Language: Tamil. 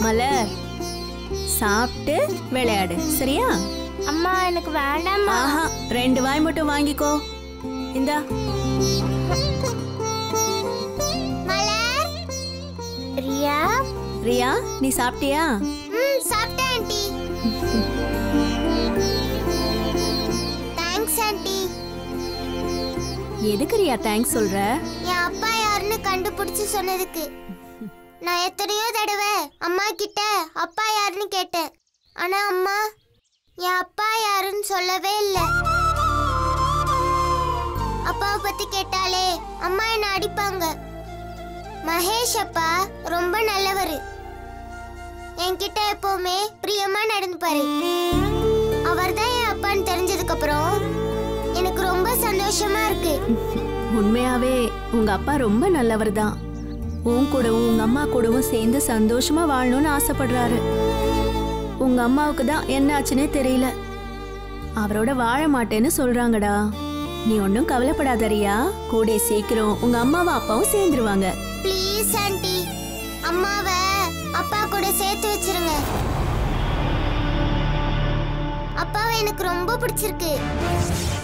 மலர் சாப்பிட்டு விளையாடு சரியா அம்மா எனக்கு வேண்டாம்மா ஆஹா ரெண்டு வாய் மட்டும் வாங்கிக்கோ இந்தா மலர் ரியா ரியா நீ சாப்பிட்டியா ம் சாப்பிட்டேன் ஆண்டி தேங்க்ஸ் ஆண்டி எதுக்கு ரியா தேங்க்ஸ் சொல்ற என் அப்பா யாருன்னு கண்டுபிடிச்சு சொன்னதுக்கு நான் எத்தனையோ தடவை அம்மா கிட்ட அப்பா யாருன்னு கேட்டேன் ஆனா அம்மா என் அப்பா யாருன்னு சொல்லவே இல்லை அப்பாவை பத்தி கேட்டாலே அம்மா என்ன அடிப்பாங்க மகேஷ் அப்பா ரொம்ப நல்லவர் என்கிட்ட எப்பவுமே பிரியமா நடந்துப்பாரு அவர் தான் என் அப்பான்னு தெரிஞ்சதுக்கு அப்புறம் எனக்கு ரொம்ப சந்தோஷமா இருக்கு உண்மையாவே உங்க அப்பா ரொம்ப நல்லவர் தான் உன் கூடவும் உங்க அம்மா கூடவும் சேர்ந்து சந்தோஷமா வாழணும்னு ஆசைப்படுறாரு உங்க அம்மாவுக்கு தான் என்ன ஆச்சுன்னே தெரியல அவரோட வாழ மாட்டேன்னு சொல்றாங்கடா நீ ஒன்றும் கவலைப்படாத ரியா கூடே சீக்கிரம் உங்க அம்மாவும் அப்பாவும் சேர்ந்துருவாங்க ப்ளீஸ் ஆண்டி அம்மாவை அப்பா கூட சேர்த்து வச்சிருங்க அப்பாவை எனக்கு ரொம்ப பிடிச்சிருக்கு